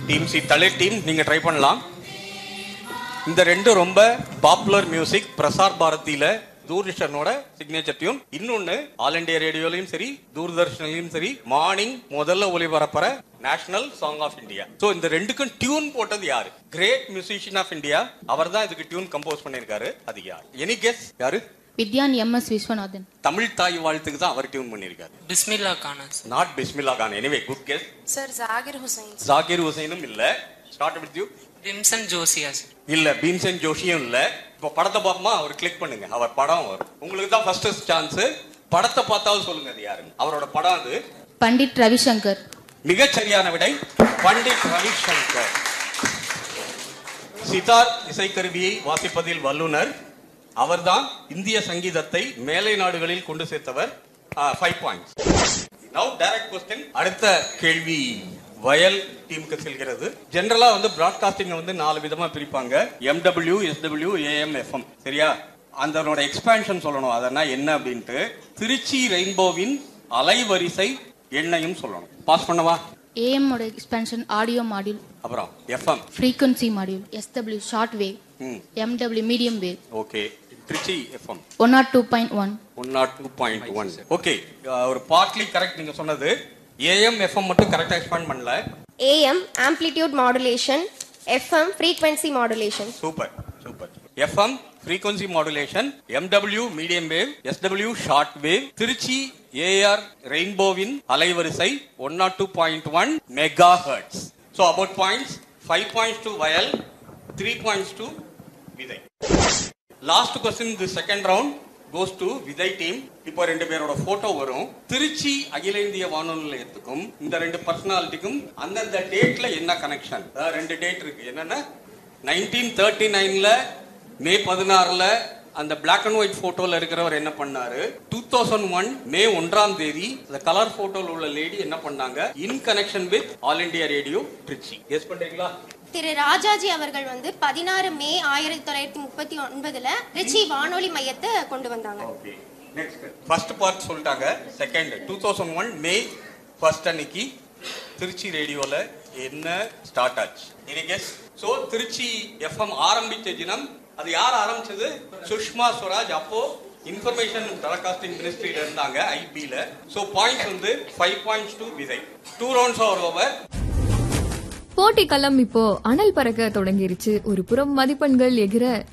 Team C தலை team நீங்க try பண்ணலாம் இந்த ரெண்டு ரொம்ப பாப்புலர் மியூசிக் பிரசார் பாரதியில தூர்தர்ஷனோட சிக்னேச்சர் டியூன் இன்னொன்னு ஆல் இண்டியா ரேடியோலயும் சரி தூர்தர்ஷன்லயும் சரி மார்னிங் முதல்ல ஒளிபரப்புற national song of India so இந்த ரெண்டுக்கும் டியூன் போட்டது யாரு கிரேட் மியூசிஷியன் ஆஃப் இந்தியா அவர் தான் இதுக்கு டியூன் கம்போஸ் பண்ணிருக்காரு அது யார் எனி கெஸ் யாரு வித்யான் எம் எஸ் விஸ்வநாதன் தமிழ் தாய் வாழ்த்துக்கு தான் அவர் டியூன் பண்ணிருக்காரு பிஸ்மில்லா கானா sir not Bismillah Khan anyway good guess sir Zakir Hussain Zakir ஹுசைனும் இல்ல ஸ்டார்ட் வித் யூ விம்சன் ஜோசியா சார் இல்ல பீம்சன் ஜோஷியும் இல்ல இப்போ படத்தை பார்ப்போமா அவர் கிளிக் பண்ணுங்க அவர் படம் வரும் உங்களுக்கு தான் ஃபர்ஸ்ட் சான்ஸ் படத்தை பார்த்தாவது சொல்லுங்க அது யாருங்க அவரோட படம் அது பண்டிட் ரவிசங்கர் மிகச் சரியான விடை பண்டிட் ரவிசங்கர் சிதார் இசைக்கருவியை வாசிப்பதில் வல்லுனர் அவர்தான் இந்திய சங்கீதத்தை மேலை நாடுகளில் கொண்டு சேர்த்தவர் five points now direct question அடுத்த கேள்வி வயல் டீமுக்கு செல்கிறது ஜெனரலா வந்து பிராட்காஸ்டிங் வந்து நாலு விதமா பிரிப்பாங்க எம்டபிள்யூ எஸ்டபிள்யூ ஏஎம் எஃப்எம் சரியா அதனோட எக்ஸ்பேன்ஷன் சொல்லணும் அதனா என்ன அப்படின்ட்டு திருச்சி ரெயின்போவின் அலைவரிசை எண்ணையும் சொல்லணும் பாஸ் பண்ணவா ஏஎம் ஓட எக்ஸ்பென்ஷன் ஆடியோ மாடியூல் அப்புறம் FM frequency module SW short wave hmm MW medium wave okay Trichy FM one nought two point one one nought two point one okay ஒரு பார்ட்லி கரெக்ட் நீங்க சொன்னது ஏஎம் எஃப்எம் மட்டும் கரெக்டா expand பண்ணல AM amplitude modulation, FM frequency modulation. Super super FM frequency modulation MW medium wave SW short wave Trichy AIR ரெயின்போவின் அலைவரிசை one nought two point one megahertz so about points five points to Vayal three points to Vidhai last question the second round goes to Vijay team இப்போ ரெண்டு பேரோட photo வரும் திருச்சி அகில இந்திய வானொலி நிலையத்துக்கும் இந்த ரெண்டு பர்சனாலிட்டிக்கும் அந்தந்த டேட்ல என்ன கனெக்ஷன் ரெண்டு டேட் இருக்கு என்னன்னா நைன்டீன் தேர்ட்டி நைன்ல மே பதினாறுல அந்த பிளாக் அண்ட் ஒயிட் போட்டோல இருக்கிறவர் என்ன பண்ணாரு டூ தௌசண்ட் ஒன் மே ஒன்றாம் தேதி அந்த கலர் போட்டோல உள்ள லேடி என்ன பண்ணாங்க in connection with all India radio Trichy guess பண்றீங்களா திரு ராஜாஜி அவர்கள் வந்து பதினாறு மே ஆயிரத்தி தொள்ளாயிரத்தி முப்பத்தி ஒன்பதுல ரிச்சி வானொலி மையத்தை கொண்டு வந்தாங்க ஓகே நெக்ஸ்ட் ஃபர்ஸ்ட் பார்ட் சொல்லிட்டாங்க second two thousand one May first அன்னைக்கு திருச்சி ரேடியோல என்ன ஸ்டார்ட் ஆச்சு any guess so Trichy FM ஆரம்பிச்ச தினம் அது யார் ஆரம்பிச்சது சுஷ்மா ஸ்வராஜ் அப்போ இன்ஃபர்மேஷன் ப்ராட்காஸ்டிங் மினிஸ்ட்ரியில இருந்தாங்க ஐபில ஸோ பாயிண்ட்ஸ் வந்து five points to Vidhai two rounds are over போட்டி களம் இப்போ அனல் பறக்க தொடங்கிருச்சு ஒரு புறம் மதிப்பெண்கள் எகிற